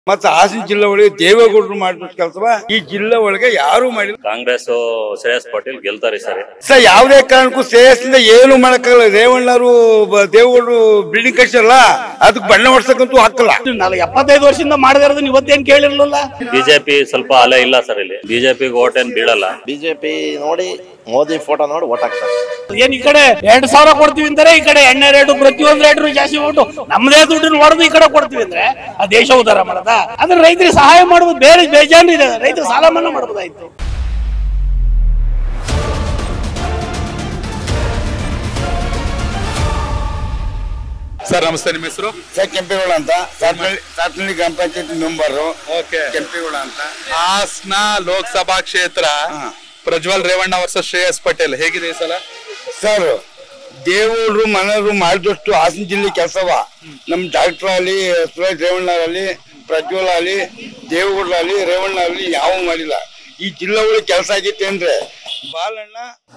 ಮತ್ತೆ ಹಾಸನ ಜಿಲ್ಲೆ ಒಳಗೆ ದೇವೇಗೌಡರು ಮಾಡಿದ ಕೆಲಸವ ಈ ಜಿಲ್ಲೆ ಒಳಗೆ ಯಾರು ಮಾಡಿಲ್ಲ ಕಾಂಗ್ರೆಸ್ ಶ್ರೇಯಸ್ ಪಾಟೀಲ್ ಗೆಲ್ತಾರೆ ಈ ಸರಿ ಸರ್ ಯಾವುದೇ ಕಾರಣಕ್ಕೂ ಶ್ರೇಯಸ್ಸಿಂದ ಏನು ಮಾಡಕ್ಕಾಗಲ್ಲ ರೇವಣ್ಣರು ಬ- ದೇವೇಗೌಡರು ಬಿಲ್ಡಿಂಗ್ ಕಟ್ಸಿರಲ್ಲ ಅದಕ್ಕೆ ಬಣ್ಣ ಹೊಡ್ಸಕ್ಕಂತೂ ಹಾಕಲ್ಲ ನಾಲ್ಕು ಎಪ್ಪತ್ತೈದು ವರ್ಷದಿಂದ ಮಾಡದೇ ಇರೋದನ್ನ ಇವತ್ತೇನ್ ಕೇಳಿರ್ಲಿಲ್ಲ ಬಿಜೆಪಿ ಸ್ವಲ್ಪ ಅಲೆ ಇಲ್ಲ ಸರ್ ಇಲ್ಲಿ ಬಿಜೆಪಿಗೆ ಓಟ್ ಏನ್ ಬೀಳಲ್ಲ ಬಿಜೆಪಿ ನೋಡಿ ಮೋದಿ ಫೋಟೋ ನೋಡಿ ಓಟ್ ಹಾಕ್ತಾರೆ ಏನ್ ಈ ಕಡೆ ಎರಡ್ ಸಾವಿರ ಕೊಡ್ತೀವಿ ಅಂದ್ರೆ ಈ ಕಡೆ ಎಣ್ಣೆ ರೇಟು ಪ್ರತಿಯೊಂದು ರೇಟು ಜಾಸ್ತಿ ಉಂಟು ನಮ್ಮದೇ ದುಡ್ಡನ್ನ ಹೊಡೆದು ಈ ಕಡೆ ಕೊಡ್ತೀವಿ ಅಂದ್ರೆ ಆ ದೇಶ ಉದ್ಧಾರ ಮಾಡದ ಅಂದ್ರೆ ರೈತರಿಗೆ ಸಹಾಯ ಮಾಡುವುದು ಬೇರೆ ಬೇಜಾನ್ ಇದೆ ರೈತರು ಸಾಲ ಮನ್ನಾ ಮಾಡ್ಬೋದಾಯ್ತು ಸರ್ ನಮಸ್ತೆ ನಿಮ್ಮ ಹೆಸರು ಸರ್ ಕೆಂಪೇಗೌಡ ಅಂತ ಸಾತ್ನಳ್ಳಿ ಸಾತ್ನಳ್ಳಿ ಗ್ರಾಮ ಪಂಚಾಯತ್ ಮೆಂಬರ್ ಓಕೆ ಕೆಂಪೇಗೌಡ ಅಂತ ಹಾಸನ ಲೋಕಸಭಾ ಕ್ಷೇತ್ರ ಹಾ. ಪ್ರಜ್ವಲ್ ರೇವಣ್ಣ ವರ್ಸಸ್ ಶ್ರೇಯಸ್ ಪಟೇಲ್ ಹೇಗಿದೆ ಈ ಸಲ ಸರ್ ದೇವೇಗೌಡರು ಮನೆಯವರು ಮಾಡಿದಷ್ಟು ಹಾಸನ ಜಿಲ್ಲೆ ಕೆಲಸವ ನಮ್ ಡಾಕ್ಟರ್ ಆಗಲಿ ಸುರೇಶ್ ರೇವಣ್ಣ ಆಗಲಿ ಪ್ರಜ್ವಲ್ ಆಗಲಿ ದೇವೇಗೌಡರು ಆಗಲಿ ರೇವಣ್ಣ ಆಗಲಿ ಯಾವ ಮಾಡಿಲ್ಲ ಈ ಜಿಲ್ಲೆ ಒಳಗೆ ಕೆಲಸ ಆಗೈತೆ ಅಂದ್ರೆ ಬಾಲಣ್ಣ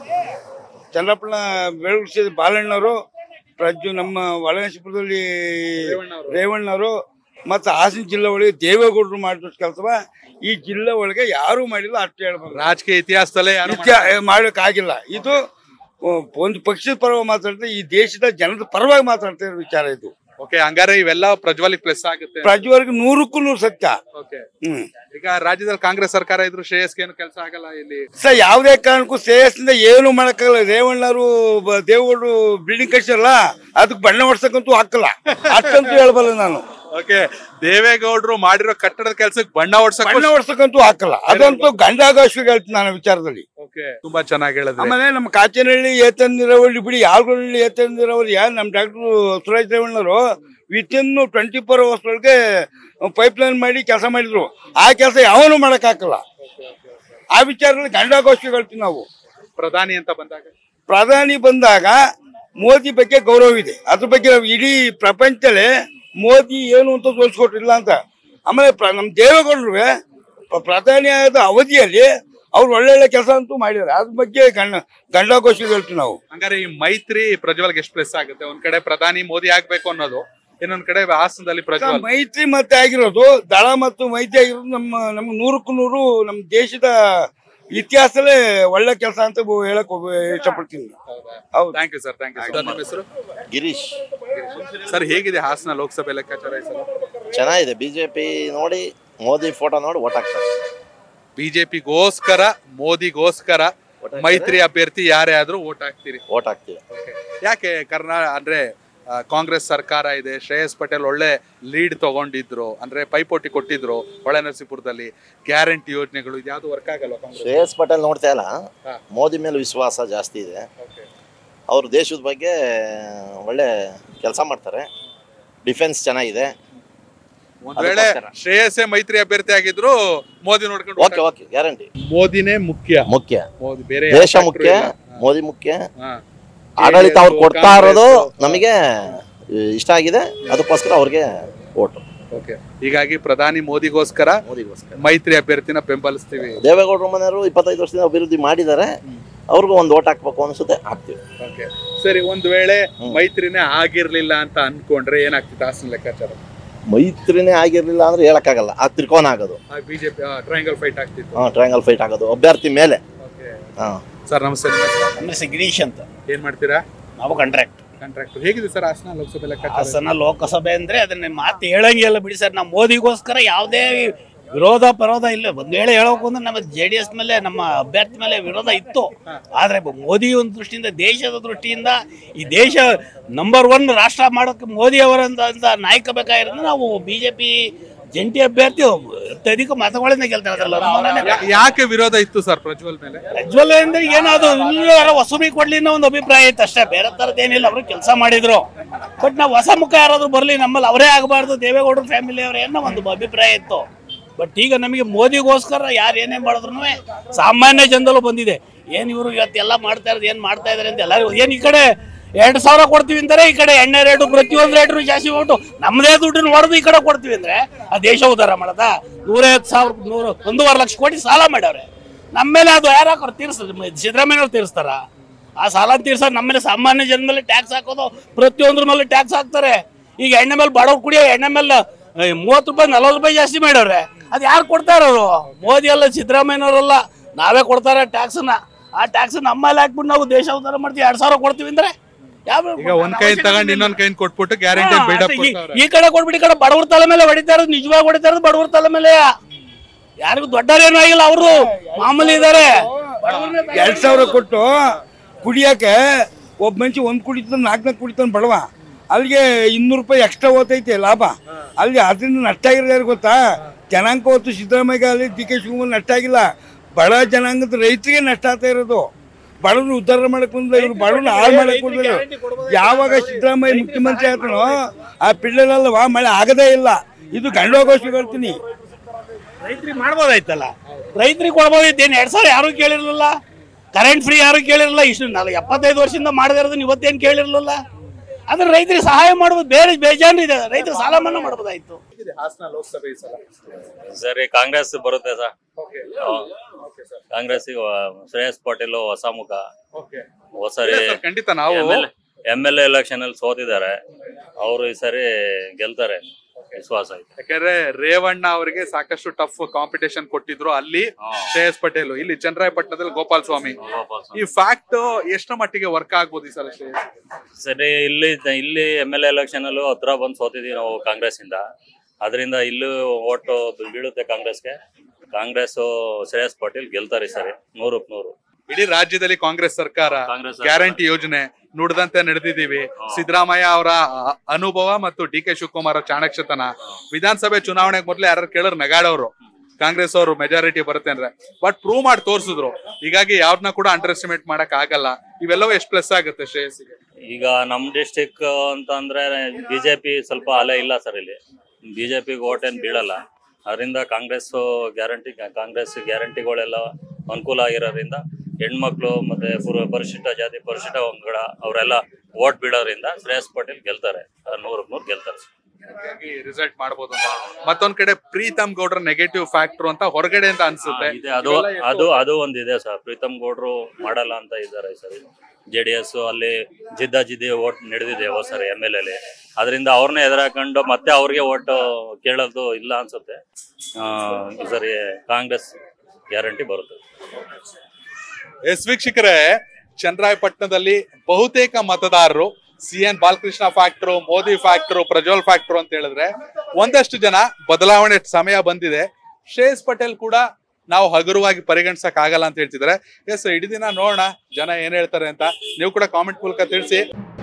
ಚನ್ನಪ್ಪನ ಬೆಳಗಿಸಿದ ಬಾಲಣ್ಣವರು ಪ್ರಜ್ವ ನಮ್ಮ ಒಳಗೇಶ್ವರದಲ್ಲಿ ರೇವಣ್ಣವರು ಮತ್ತು ಹಾಸನ ಜಿಲ್ಲೆ ಒಳಗೆ ದೇವೇಗೌಡರು ಮಾಡಿದಷ್ಟು ಕೆಲಸವ ಈ ಜಿಲ್ಲೆ ಒಳಗೆ ಯಾರು ಮಾಡಿಲ್ಲ ಅಷ್ಟು ಹೇಳ್ಬೋದು ರಾಜಕೀಯ ಇತಿಹಾಸದಲ್ಲೇ ಯಾರು ನಿತ್ಯ ಮಾಡೋಕ್ಕಾಗಿಲ್ಲ ಇದು ಆ, ಒಂದು ಪಕ್ಷದ ಪರವಾಗಿ ಮಾತಾಡ್ತಾ ಈ ದೇಶದ ಜನದ ಪರವಾಗಿ ಮಾತಾಡ್ತಾ ಇರೋ ವಿಚಾರ ಇದು ಓಕೆ ಹಂಗಾರೆ ಇವೆಲ್ಲ ಪ್ರಜ್ವಲ್ ಪ್ಲಸ್ ಆಗುತ್ತೆ ಪ್ರಜ್ವರ್ಗ ನೂರಕ್ಕೂ ನೂರು ಸತ್ಯ ಓಕೆ ಹ್ಮ್ ಈಗ ರಾಜ್ಯದಲ್ಲಿ ಕಾಂಗ್ರೆಸ್ ಸರ್ಕಾರ ಇದ್ರು ಶ್ರೇಯಸ್ಗೆ ಏನು ಕೆಲಸ ಆಗಲ್ಲ ಇಲ್ಲಿ ಸರ್ ಯಾವುದೇ ಕಾರಣಕ್ಕೂ ಶ್ರೇಯಸ್ಸಿಂದ ಏನು ಮಾಡಕ್ಕಾಗಲ್ಲ ರೇವಣ್ಣರು ಬ- ದೇವೇಗೌಡರು ಬಿಲ್ಡಿಂಗ್ ಕಟ್ಸಿರಲ್ಲ ಅದಕ್ಕೆ ಬಣ್ಣ ಹೊಡ್ಸಕ್ಕಂತೂ ಹಾಕಲ್ಲ ಅಷ್ಟಂತೂ ಹೇಳ್ಬಲ್ಲ ನಾನು ಓಕೆ ದೇವೇಗೌಡರು ಮಾಡಿರೋ ಕಟ್ಟಡದ ಕೆಲ್ಸಕ್ಕೆ ಬಣ್ಣ ಹೊಡ್ಸಕ್ ಬಣ್ಣ ಹೊಡ್ಸಕ್ಕಂತೂ ಹಾಕಲ್ಲ ಅದಂತೂ ಗಂಡಾಗೋಷ್ಠಿಗೆ ಹೇಳ್ತೀನಿ ನಾನು ವಿಚಾರದಲ್ಲಿ ಓಕೆ ತುಂಬಾ ಚೆನ್ನಾಗಿ ಹೇಳಿದ್ರಿ ಆಮೇಲೆ ನಮ್ಮ ಕಾಚನಹಳ್ಳಿ ಏತಂದಿರವಳ್ಳಿ ಬಿಡಿ ಯಾವಗಳ್ಳಿ ಏತಂದಿರವಳ್ಳಿ ಯಾರು ನಮ್ಮ ಡಾಕ್ಟರ್ ಸುರೇಶ್ ರೇವಣ್ಣರು ವಿತಿನ್ ಟ್ವೆಂಟಿ ಫೋರ್ ಅವರ್ಸ್ ಒಳಗೆ ಪೈಪ್ ಲೈನ್ ಮಾಡಿ ಕೆಲಸ ಮಾಡಿದ್ರು ಆ ಕೆಲಸ ಯಾವನು ಮಾಡಕ್ಕಾಗಲ್ಲ ಆ ವಿಚಾರದಲ್ಲಿ ಗಂಡಾಗೋಷ್ಠಿಗೆ ಹೇಳ್ತೀವಿ ನಾವು ಪ್ರಧಾನಿ ಅಂತ ಬಂದಾಗ ಪ್ರಧಾನಿ ಬಂದಾಗ ಮೋದಿ ಬಗ್ಗೆ ಗೌರವ ಇದೆ ಅದ್ರ ಬಗ್ಗೆ ನಾವು ಇಡೀ ಪ್ರಪಂಚದಲ್ಲೇ ಮೋದಿ ಏನು ಅಂತ ತೋರಿಸ್ಕೊಟ್ಟಿಲ್ಲ ಅಂತ ಆಮೇಲೆ ಪ್ರ- ನಮ್ಮ ದೇವೇಗೌಡರು ಪ್ರಧಾನಿ ಆದ ಅವಧಿಯಲ್ಲಿ ಅವ್ರು ಒಳ್ಳೊಳ್ಳೆ ಕೆಲಸ ಅಂತೂ ಮಾಡಿದ್ದಾರೆ ಅದ್ರ ಬಗ್ಗೆ ಗಂಡ ಗಂಡಾಗೋಷ್ಠಿಗೆ ಹೇಳ್ತೀವಿ ನಾವು ಹಂಗಾರೆ ಈ ಮೈತ್ರಿ ಪ್ರಜ್ವಲ್ಗೆ ಎಷ್ಟು ಪ್ಲಸ್ ಆಗುತ್ತೆ ಒಂದ್ ಕಡೆ ಪ್ರಧಾನಿ ಮೋದಿ ಆಗ್ಬೇಕು ಅನ್ನೋದು ಇನ್ನೊಂದ್ ಕಡೆ ಹಾಸನದಲ್ಲಿ ಪ್ರಜ್ವಲ್ ಮೈತ್ರಿ ಮತ್ತೆ ಆಗಿರೋದು ದಳ ಮತ್ತು ಮೈತ್ರಿ ಆಗಿರೋದು ನಮ್ಮ ನಮ್ಗೆ ನೂರಕ್ಕೂ ನೂರು ನಮ್ಮ ದೇಶದ ಇತಿಹಾಸದಲ್ಲೇ ಒಳ್ಳೆ ಕೆಲಸ ಅಂತ ಬ- ಹೇಳಕ್ ಹೋಗ್- ಇಷ್ಟಪಡ್ತೀನಿ ಹೌದು thank you sir thank you sir ನಿಮ್ಮ ಹೆಸರು ಗಿರೀಶ್ ಸರ್ ಹೇಗಿದೆ ಹಾಸನ ಲೋಕಸಭೆ ಲೆಕ್ಕಾಚಾರ ಈ ಸಲ ಚೆನ್ನಾಗಿದೆ ಬಿಜೆಪಿ ನೋಡಿ ಮೋದಿ ಫೋಟೋ ನೋಡಿ ಓಟ್ ಹಾಕ್ತಾರೆ ಬಿಜೆಪಿಗೋಸ್ಕರ ಮೋದಿಗೋಸ್ಕರ ಮೈತ್ರಿ ಅಭ್ಯರ್ಥಿ ಯಾರೇ ಆದ್ರೂ ಓಟ್ ಹಾಕ್ತೀರಿ ಓಟ್ ಹಾಕ್ತೀವಿ ಯಾಕೆ ಕರ್ನಾ ಅಂದ್ರೆ ಆ, ಕಾಂಗ್ರೆಸ್ ಸರ್ಕಾರ ಇದೆ ಶ್ರೇಯಸ್ ಪಟೇಲ್ ಒಳ್ಳೆ ಲೀಡ್ ತಗೊಂಡಿದ್ರು ಅಂದ್ರೆ ಪೈಪೋಟಿ ಕೊಟ್ಟಿದ್ರು ಹೊಳೆನರಸೀಪುರದಲ್ಲಿ ಗ್ಯಾರಂಟಿ ಯೋಜನೆಗಳು ಇದ್ಯಾವುದು ವರ್ಕ್ ಆಗಲ್ಲ ಕಾಂಗ್ರೆಸ್ ಶ್ರೇಯಸ್ ಪಟೇಲ್ ನೋಡ್ತಾ ಇಲ್ಲ ಹಾ. ಮೋದಿ ಮೇಲೆ ವಿಶ್ವಾಸ ಜಾಸ್ತಿ ಇದೆ ಅವರು ದೇಶದ ಬಗ್ಗೆ ಒಳ್ಳೆ ಕೆಲಸ ಮಾಡ್ತಾರೆ ಡಿಫೆನ್ಸ್ ಚೆನ್ನಾಗಿದೆ ಒಂದ್ ವೇಳೆ ಅದಕ್ಕೋಸ್ಕರ. ಶ್ರೇಯಸ್ಸೇ ಮೈತ್ರಿ ಅಭ್ಯರ್ಥಿ ಆಗಿದ್ರು ಮೋದಿ ನೋಡ್ಕೊಂಡು ಓಕೆ ಓಕೆ ಗ್ಯಾರಂಟಿ ಮೋದಿನೇ ಮುಖ್ಯ ಮುಖ್ಯ ಮೋದಿ ಬೇರೆ ದೇಶ ಯಾವ ಮುಖ್ಯ factor ಇಲ್ಲ. ಮೋದಿ ಮುಖ್ಯ ಹಾ. ಆಡಳಿತ ಅವ್ರು ಕೊಡ್ತಾ ಇರೋದು ಕಾಂಗ್ರೆಸ್, ನಮಗೆ ಇಷ್ಟ ಆಗಿದೆ ಅದಕ್ಕೋಸ್ಕರ ಅವ್ರಿಗೆ ಓಟು Okay. ಹೀಗಾಗಿ ಪ್ರಧಾನಿ ಮೋದಿಗೋಸ್ಕರ ಮೋದಿಗೋಸ್ಕರ ಮೈತ್ರಿ ಅಭ್ಯರ್ಥಿನ ಬೆಂಬಲಿಸ್ತೀವಿ ದೇವೇಗೌಡರ ಮನೆಯವರು ಇಪ್ಪತ್ತೈದು ವರ್ಷದಿಂದ ಅಭಿವೃದ್ಧಿ ಮಾಡಿದ್ದಾರೆ ಅವ್ರಿಗೂ ಒಂದು ಓಟ್ ಹಾಕ್ಬೇಕು ಅನ್ಸುತ್ತೆ ಹಾಕ್ತೀವಿ Okay. ಸರಿ ಒಂದ್ ವೇಳೆ ಹ್ಮ್. ಮೈತ್ರಿನೇ ಆಗಿರ್ಲಿಲ್ಲ ಅಂತ ಅನ್ಕೊಂಡ್ರೆ ಏನಾಗ್ತಿತ್ತು ಹಾಸನ ಲೆಕ್ಕಾಚಾರ ಮೈತ್ರಿನೇ ಆಗಿರ್ಲಿಲ್ಲ ಅಂದ್ರೆ ಹೇಳಕ್ಕಾಗಲ್ಲ ಆ ತ್ರಿಕೋನ ಆಗೋದು ಬಿಜೆಪಿ ಟ್ರಯಾಂಗಲ್ ಫೈಟ್ ಆಗ್ತಿತ್ತು ಹಾಂ ಟ್ರಯಾಂಗಲ್ ಫೈಟ್ ಆಗೋದು ಅಭ್ಯರ್ಥಿ ಮೇಲೆ ಹಾಂ ಸರ್ ನಮಸ್ತೆ ನಿಮ್ಮ ಹೆಸರು? ಅಂದ್ರೆ ಸಿ ಗಿರೀಶ್ ಅಂತ ಏನ್ ಮಾಡ್ತೀರಾ ನಾವು ಕಾಂಟ್ರಾಕ್ಟ್ ಕಾಂಟ್ರಾಕ್ಟ್ ಹೇಗಿದೆ ಸರ್ ಹಾಸನ ಲೋಕಸಭೆ ಲೆಕ್ಕಾಚಾರ ಹಾಸನ ಲೋಕಸಭೆ ಅಂದ್ರೆ ಅದನ್ನ ಮಾತು ಹೇಳಂಗಿಲ್ಲ ಬಿಡಿ ಸರ್ ನಾವು ಮೋದಿಗೋಸ್ಕರ ಯಾವುದೇ ವಿರೋಧ ಪರೋಧ ಇಲ್ಲ ಒಂದ್ ವೇಳೆ ಹೇಳೋಕು ಅಂದ್ರೆ ನಮ್ಮ ಜೆ ಡಿ ಎಸ್ ಮೇಲೆ ನಮ್ಮ ಅಭ್ಯರ್ಥಿ ಮೇಲೆ ವಿರೋಧ ಇತ್ತು ಆದ್ರೆ ಬ- ಮೋದಿ ಒಂದು ದೃಷ್ಟಿಯಿಂದ ದೇಶದ ದೃಷ್ಟಿಯಿಂದ ಈ ದೇಶ ನಂಬರ್ ಒನ್ ರಾಷ್ಟ್ರ ಮಾಡೋಕೆ ಮೋದಿ ಅವರಂತ ಅಂತ ನಾಯಕ ಬೇಕಾಗಿರೋದು ನಾವು ಬಿಜೆಪಿ ಜಂಟಿ ಅಭ್ಯರ್ಥಿ ಅತ್ಯಧಿಕ ಮತಗಳಿಂದ ಗೆಲ್ತಾರೆ ಯಾ- ಯಾಕೆ ವಿರೋಧ ಇತ್ತು ಸರ್ ಪ್ರಜ್ವಲ್ ಮೇಲೆ ಪ್ರಜ್ವಲ್ ಅಂದ್ರೆ ಏನಾದ್ರು ಯಾರೋ ಹೊಸಬಿ ಕೊಡ್ಲಿ ಅನ್ನೋ ಒಂದು ಅಭಿಪ್ರಾಯ ಇತ್ತು ಅಷ್ಟೇ ಬೇರೆ ತರದೇನಿಲ್ಲ ಅವರು ಕೆಲಸ ಮಾಡಿದ್ರು ಬಟ್ ನಾವು ಹೊಸ ಮುಖ ಯಾರಾದ್ರೂ ಬರ್ಲಿ ನಮ್ಮಲ್ಲಿ ಅವರೇ ಆಗಬಾರ್ದು ದೇವೇಗೌಡರ ಫ್ಯಾಮಿಲಿ ಅವರೇ ಅನ್ನೋ ಒಂದು ಅಭಿಪ್ರಾಯ ಇತ್ತು ಬಟ್ ಈಗ ನಮಗೆ ಮೋದಿಗೋಸ್ಕರ ಯಾರು ಏನೇ ಮಾಡಿದ್ರು ಸಾಮಾನ್ಯ ಜನದಲ್ಲೂ ಬಂದಿದೆ ಏನ್ ಇವರು ಇವತ್ತೆಲ್ಲ ಮಾಡ್ತಾ ಇರೋದು ಏನ್ ಮಾಡ್ತಾ ಇದಾರೆ ಅಂತ ಎಲ್ಲರಿಗೂ ಏನ್ ಈ ಕಡೆ ಎರಡು ಸಾವಿರ ಕೊಡ್ತೀವಿ ಅಂದ್ರೆ ಈ ಕಡೆ ಎಣ್ಣೆ ರೇಟು ಪ್ರತಿಯೊಂದು ರೇಟು ಜಾಸ್ತಿ ಉಂಟು ನಮ್ಮದೇ ದುಡ್ಡನ್ನ ಹೊಡೆದು ಈ ಕಡೆ ಕೊಡ್ತೀವಿ ಅಂದ್ರೆ ಆ ದೇಶ ಉದ್ಧಾರ ಮಾಡದ ನೂರೈವತ್ತು ಸಾವಿರ ನೂರು ಒಂದೂವರೆ ಲಕ್ಷ ಕೋಟಿ ಸಾಲ ಮಾಡ್ಯಾವ್ರೆ ನಮ್ಮ ಮೇಲೆ ಅದು ಯಾರು ಹಾಕೋರು ತೀರಿಸ್ತಾರೆ ಸಿದ್ದರಾಮಯ್ಯವ್ರು ತೀರಿಸ್ತಾರ ಆ ಸಾಲ ತೀರ್ಸೋದು ನಮ್ಮ ಮೇಲೆ ಸಾಮಾನ್ಯ ಜನ ಮೇಲೆ ಟ್ಯಾಕ್ಸ್ ಹಾಕೋದು ಪ್ರತಿಯೊಂದ್ರ ಮೇಲೆ ಟ್ಯಾಕ್ಸ್ ಹಾಕ್ತಾರೆ ಈಗ ಎಣ್ಣೆ ಮೇಲೆ ಬಡವ್ರು ಕುಡಿಯೋ ಎಣ್ಣೆ ಮೇಲೆ ಮೂವತ್ತು ರೂಪಾಯಿ ನಲ್ವತ್ತು ರೂಪಾಯಿ ಜಾಸ್ತಿ ಮಾಡ್ಯವ್ರೆ ಅದು ಯಾರು ಕೊಡ್ತಾರೆ ಅವರು ಮೋದಿ ಅಲ್ಲ ಸಿದ್ದರಾಮಯ್ಯನವರಲ್ಲ ನಾವೇ ಕೊಡ್ತಾರೆ ಟ್ಯಾಕ್ಸ್ನ ಆ ಟ್ಯಾಕ್ಸ್ ನಮ್ಮಲ್ಲಿ ಹಾಕ್ಬಿಟ್ಟು ನಾವು ದೇಶ ಉದ್ಧಾರ ಮಾಡ್ತೀವಿ ಎರಡ್ ಸಾವಿರ ಕೊಡ್ತೀವಿ ಅಂದ್ರೆ ಯಾವ ಈಗ ಒಂದ್ ಕೈ ತಗೊಂಡ್ ಇನ್ನೊಂದ್ ಕೈ ಕೊಟ್ಬಿಟ್ಟು ಗ್ಯಾರಂಟಿ ಹಾ, ಬಿಲ್ಡಪ್ ಈ- ಈ ಕಡೆ ಕೊಟ್ಬಿಟ್ಟು ಈ ಕಡೆ ಬಡವ್ರ ತಲೆ ಮೇಲೆ ಹೊಡಿತಾ ಇರೋದು ನಿಜವಾಗಿ ಹೊಡಿತಾ ಇರೋದು ಬಡವ್ರ ತಲೆ ಮೇಲೆ ಯಾರಿಗೂ ದೊಡ್ಡವ್ರೇನು ಆಗಿಲ್ಲ ಅವರು ಮಾಮೂಲಿ ಇದಾರೆ ಎರಡ್ ಸಾವಿರ ಕೊಟ್ಟು ಕುಡಿಯಕ್ಕೆ ಒಬ್ಬ ಮನುಷ್ಯ ಒಂದ್ ಕುಡಿತಾನೆ ನಾಲ್ಕು ನಾಲ್ಕು ಕುಡಿತಾನೆ ಬಡವ ಅಲ್ಲಿಗೆ ಇನ್ನೂರು ರೂಪಾಯಿ ಎಕ್ಸ್ಟ್ರಾ ಓತೈತೆ ಲಾಭ ಅಲ್ಲಿ ಅದರಿಂದ ನಷ್ಟ ಆಗಿರೋದು ಯಾರು ಗೊತ್ತಾ ಜನಾಂಗ ಹೊತ್ತು ಸಿದ್ದರಾಮಯ್ಯ ಅಲ್ಲಿ ಡಿ ಕೆ ಶಿವಕುಮಾರ್ ನಷ್ಟ ಆಗಿಲ್ಲ ಬಡ ಜನಾಂಗದ ರೈತರಿಗೆ ನಷ್ಟ ಆಗ್ತಾ ಇರೋದು ಬಡವ್ರು ಉದ್ಧಾರ ಮಾಡಕ್ ಬಂದ್ರೆ ಇವ್ರು ಬಡವ್ರನ್ನ ಹಾಳು ಮಾಡಕ್ ಬಂದ್ರು ಯಾವಾಗ ಸಿದ್ದರಾಮಯ್ಯ ಮುಖ್ಯಮಂತ್ರಿ ಆತನೋ ಆ ಪಿಳ್ಳಲಲ್ವಾ ಮಳೆ ಆಗದೇ ಇಲ್ಲ ಇದು ಗಂಡೋಗೋಷ್ಠಿ ಹೇಳ್ತೀನಿ ರೈತರಿಗೆ ಮಾಡ್ಬೋದಾಯ್ತಲ್ಲ ರೈತರಿಗೆ ಕೊಡ್ಬೋದಿತ್ತು ಏನು ಎರಡ್ ಸಾವಿರ ಯಾರು ಕೇಳಿರ್ಲಿಲ್ಲ ಕರೆಂಟ್ ಫ್ರೀ ಯಾರು ಕೇಳಿರಲಿಲ್ಲ ಇಷ್ಟು ನಾಲ್ ಎಪ್ಪತ್ತೈದು ವರ್ಷದಿಂದ ಮಾಡದೇ ಇರೋದನ್ನ ಇವತ್ತೇನು ಕೇಳಿರ್ಲಿಲ್ಲ ಆದ್ರೆ ರೈತರಿಗೆ ಸಹಾಯ ಮಾಡ್ಬೋದು ಬೇರೆ ಬೇಜಾನ್ ಇದೆ ರೈತರು ಸಾಲ ಮನ್ನಾ ಮಾಡ್ಬೋದಾಯ್ತು ಹಾಸನ ಲೋಕಸಭೆ ಈ ಸಲ ಸರಿ ಕಾಂಗ್ರೆಸ್ ಬರುತ್ತೆ ಸರ್ ಓಕೆ ಕಾಂಗ್ರೆಸ್ ಶ್ರೇಯಸ್ ಪಾಟೀಲ್ ಹೊಸ ಮುಖ ಓಕೆ ಹೊಸರಿ ಖಂಡಿತ ನಾವು ಎಮ್ ಎಲ್ ಎಲೆಕ್ಷನ್ ಅಲ್ಲಿ ಸೋತಿದ್ದಾರೆ ಅವರು ಈ ಸರಿ ಗೆಲ್ತಾರೆ ವಿಶ್ವಾಸ ಐತೆ ಯಾಕಂದ್ರೆ ರೇವಣ್ಣ ಅವರಿಗೆ ಸಾಕಷ್ಟು ಟಫ್ ಕಾಂಪಿಟೇಷನ್ ಕೊಟ್ಟಿದ್ರು ಅಲ್ಲಿ ಶ್ರೇಯಸ್ ಪಟೇಲ್ ಇಲ್ಲಿ ಚನ್ನರಾಯಪಟ್ಟಣದಲ್ಲಿ ಗೋಪಾಲ್ ಸ್ವಾಮಿ ಈ ಫ್ಯಾಕ್ಟ್ ಎಷ್ಟು ಮಟ್ಟಿಗೆ ವರ್ಕ್ ಆಗ್ಬೋದು ಈ ಸಲ ಶ್ರೇಯಸ್ ಸರಿ ಇಲ್ಲಿ ಇಲ್ಲಿ ಎಮ್ ಎಲ್ ಎಲೆಕ್ಷನ್ ಅಲ್ಲೂ ಹತ್ರ ಬಂದು ಸೋತಿದೀವಿ ನಾವು ಕಾಂಗ್ರೆಸ್ ಇಂದ ಅದರಿಂದ ಇಲ್ಲೂ ಓಟು ಬೀಳುತ್ತೆ ಕಾಂಗ್ರೆಸ್ಗೆ ಕಾಂಗ್ರೆಸ್ ಶ್ರೇಯಸ್ ಪಾಟೀಲ್ ಗೆಲ್ತಾರೆ ಈ ಸರಿ ನೂರಕ್ಕೆ ನೂರು ಇಡೀ ರಾಜ್ಯದಲ್ಲಿ ಕಾಂಗ್ರೆಸ್ ಸರ್ಕಾರ ಕಾಂಗ್ರೆಸ್ ಸರ್ಕಾರ. ಗ್ಯಾರಂಟಿ ಯೋಜನೆ ನುಡಿದಂತೆ ನಡೆದಿದ್ದೀವಿ ಸಿದ್ದರಾಮಯ್ಯ ಅವರ ಅ- ಅನುಭವ ಮತ್ತು ಡಿ ಕೆ ಶಿವಕುಮಾರ್ ಅವರ ಚಾಣಕ್ಷತನ ವಿಧಾನಸಭೆ ಚುನಾವಣೆಗೆ ಮೊದಲೇ ಯಾರು ಕೇಳೋರು ನಗಾಡೋರು ಕಾಂಗ್ರೆಸ್ ಅವರು ಮೆಜಾರಿಟಿ ಬರುತ್ತೆ ಅಂದ್ರೆ ಬಟ್ ಪ್ರೂವ್ ಮಾಡಿ ತೋರಿಸಿದ್ರು ಹೀಗಾಗಿ ಯಾವ್ದನ್ನ ಕೂಡ ಅಂಡರ್ ಎಸ್ಟಿಮೇಟ್ ಮಾಡಕ್ ಆಗಲ್ಲ ಇವೆಲ್ಲವೂ ಎಷ್ಟು ಪ್ಲಸ್ ಆಗುತ್ತೆ ಶ್ರೇಯಸ್ಸಿಗೆ ಈಗ ನಮ್ ಡಿಸ್ಟಿಕ್ ಅಂತ ಅಂದ್ರೆ ಬಿಜೆಪಿ ಸ್ವಲ್ಪ ಅಲೆ ಇಲ್ಲ ಸರ್ ಇಲ್ಲಿ ಬಿಜೆಪಿಗೆ ಓಟ್ ಏನ್ ಬೀಳಲ್ಲ ಅದರಿಂದ ಕಾಂಗ್ರೆಸ್ ಗ್ಯಾರಂಟಿ ಕಾಂಗ್ರೆಸ್ ಗ್ಯಾರಂಟಿಗಳೆಲ್ಲ ಅನುಕೂಲ ಆಗಿರೋದ್ರಿಂದ ಹೆಣ್ಮಕ್ಳು ಮತ್ತೆ ಪುರ- ಪರಿಶಿಷ್ಟ ಜಾತಿ ಪರಿಶಿಷ್ಟ ವರ್ಗಗಳ ಅವರೆಲ್ಲ ಓಟ್ ಬೀಳೋದ್ರಿಂದ ಶ್ರೇಯಸ್ ಪಾಟೀಲ್ ಗೆಲ್ತಾರೆ ನೂರಕ್ಕೆ ನೂರು ಗೆಲ್ತಾರೆ ಹೀಗಾಗಿ ರಿಸಲ್ಟ್ ಮಾಡ್ಬೋದು ಅಂತ. ಮತ್ತೊಂದ್ ಕಡೆ ಪ್ರೀತಮ್ ಗೌಡ್ರ ನೆಗೆಟಿವ್ ಫ್ಯಾಕ್ಟರ್ ಅಂತ ಹೊರಗಡೆ ಅಂತ ಅನ್ಸುತ್ತೆ ಇದೆ ಅದು ಅದು ಅದು ಒಂದಿದೆ ಸರ್ ಪ್ರೀತಮ್ ಗೌಡ್ರು ಮಾಡಲ್ಲ ಅಂತ ಇದ್ದಾರೆ ಈ ಸರಿ ಜೆ ಡಿ ಎಸ್ ಅಲ್ಲಿ ಜಿದ್ದ ಜಿದ್ದಿ ಓಟ್ ನಡೆದಿದೆ ಹೋದ್ ಸರಿ ಎಮ್ ಎಲ್ ಎಲ್ಲಿ ಅದರಿಂದ ಅವ್ರನ್ನೇ ಎದುರಾಕೊಂಡು ಮತ್ತೆ ಅವ್ರಿಗೆ ಓಟ್ ಕೇಳೋದು ಇಲ್ಲ ಅನ್ಸುತ್ತೆ ಆ, ಈ ಸರಿ ಕಾಂಗ್ರೆಸ್ ಗ್ಯಾರಂಟಿ ಬರುತ್ತೆ ಎಸ್ ವೀಕ್ಷಕರೇ ಚನ್ನರಾಯಪಟ್ಟಣದಲ್ಲಿ ಬಹುತೇಕ ಮತದಾರರು C N Balakrishna factor Modi factor Prajwal factor ಅಂತ ಹೇಳಿದ್ರೆ ಒಂದಷ್ಟು ಜನ ಬದಲಾವಣೆ ಸಮಯ ಬಂದಿದೆ ಶ್ರೇಯಸ್ ಪಟೇಲ್ ಕೂಡ ನಾವು ಹಗುರವಾಗಿ ಪರಿಗಣಿಸಕ್ ಆಗಲ್ಲ ಅಂತ ಹೇಳ್ತಿದ್ದಾರೆ ಎಸ್ ಇಡೀ ದಿನ ನೋಡೋಣ ಜನ ಏನ್ ಹೇಳ್ತಾರೆ ಅಂತ ನೀವು ಕೂಡ ಕಾಮೆಂಟ್ ಮೂಲಕ ತಿಳಿಸಿ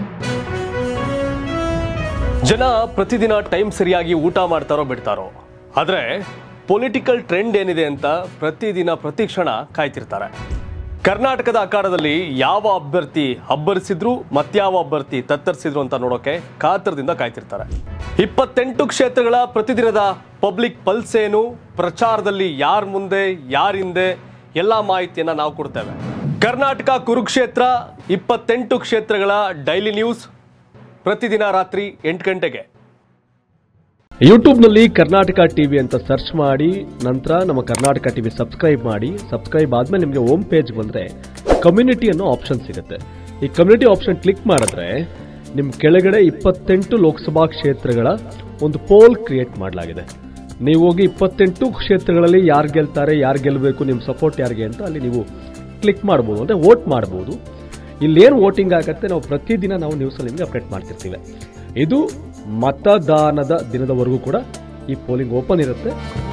ಜನ ಪ್ರತಿದಿನ ಟೈಮ್ ಸರಿಯಾಗಿ ಊಟ ಮಾಡ್ತಾರೋ ಬಿಡ್ತಾರೋ ಆದರೆ ಪೊಲಿಟಿಕಲ್ ಟ್ರೆಂಡ್ ಏನಿದೆ ಅಂತ ಪ್ರತಿದಿನ ಪ್ರತಿ ಕ್ಷಣ ಕಾಯ್ತಿರ್ತಾರೆ ಕರ್ನಾಟಕದ ಅಖಾಡದಲ್ಲಿ ಯಾವ ಅಭ್ಯರ್ಥಿ ಅಬ್ಬರಿಸಿದ್ರು ಮತ್ಯಾವ ಅಭ್ಯರ್ಥಿ ತತ್ತರಿಸಿದ್ರು ಅಂತ ನೋಡೋಕೆ ಕಾತರದಿಂದ ಕಾಯ್ತಿರ್ತಾರೆ ಇಪ್ಪತ್ತೆಂಟು ಕ್ಷೇತ್ರಗಳ ಪ್ರತಿದಿನದ ಪಬ್ಲಿಕ್ ಪಲ್ಸ್ ಏನು ಪ್ರಚಾರದಲ್ಲಿ ಯಾರ ಮುಂದೆ ಯಾರ ಹಿಂದೆ ಎಲ್ಲ ಮಾಹಿತಿಯನ್ನ ನಾವು ಕೊಡ್ತೇವೆ ಕರ್ನಾಟಕ ಕುರುಕ್ಷೇತ್ರ ಇಪ್ಪತ್ತೆಂಟು ಕ್ಷೇತ್ರಗಳ ಡೈಲಿ ನ್ಯೂಸ್ ಪ್ರತಿದಿನ ರಾತ್ರಿ ಎಂಟು ಗಂಟೆಗೆ ಯೂಟ್ಯೂಬ್ನಲ್ಲಿ ಕರ್ನಾಟಕ ಟಿವಿ ಅಂತ ಸರ್ಚ್ ಮಾಡಿ ನಂತರ ನಮ್ಮ ಕರ್ನಾಟಕ ಟಿವಿ ಸಬ್ಸ್ಕ್ರೈಬ್ ಮಾಡಿ ಸಬ್ಸ್ಕ್ರೈಬ್ ಆದಮೇಲೆ ನಿಮಗೆ ಹೋಮ್ ಪೇಜ್ ಬಂದರೆ ಕಮ್ಯುನಿಟಿ ಅನ್ನೋ ಆಪ್ಷನ್ ಸಿಗುತ್ತೆ ಈ ಕಮ್ಯುನಿಟಿ ಆಪ್ಷನ್ ಕ್ಲಿಕ್ ಮಾಡಿದ್ರೆ ನಿಮ್ಮ ಕೆಳಗಡೆ ಇಪ್ಪತ್ತೆಂಟು ಲೋಕಸಭಾ ಕ್ಷೇತ್ರಗಳ ಒಂದು ಪೋಲ್ ಕ್ರಿಯೇಟ್ ಮಾಡಲಾಗಿದೆ ನೀವು ಹೋಗಿ ಇಪ್ಪತ್ತೆಂಟು ಕ್ಷೇತ್ರಗಳಲ್ಲಿ ಯಾರು ಗೆಲ್ತಾರೆ ಯಾರು ಗೆಲ್ಲಬೇಕು ನಿಮ್ಮ ಸಪೋರ್ಟ್ ಯಾರಿಗೆ ಅಂತ ಅಲ್ಲಿ ನೀವು ಕ್ಲಿಕ್ ಮಾಡ್ಬೋದು ಅಂದರೆ ವೋಟ್ ಮಾಡ್ಬೋದು ಇಲ್ಲೇನು ವೋಟಿಂಗ್ ಆಗುತ್ತೆ ನಾವು ಪ್ರತಿದಿನ ನಾವು ನ್ಯೂಸಲ್ಲಿ ನಿಮಗೆ ಅಪ್ಡೇಟ್ ಮಾಡ್ತಿರ್ತೀವಿ ಇದು ಮತದಾನದ ದಿನದವರೆಗೂ ಕೂಡ ಈ ಪೋಲಿಂಗ್ ಓಪನ್ ಇರುತ್ತೆ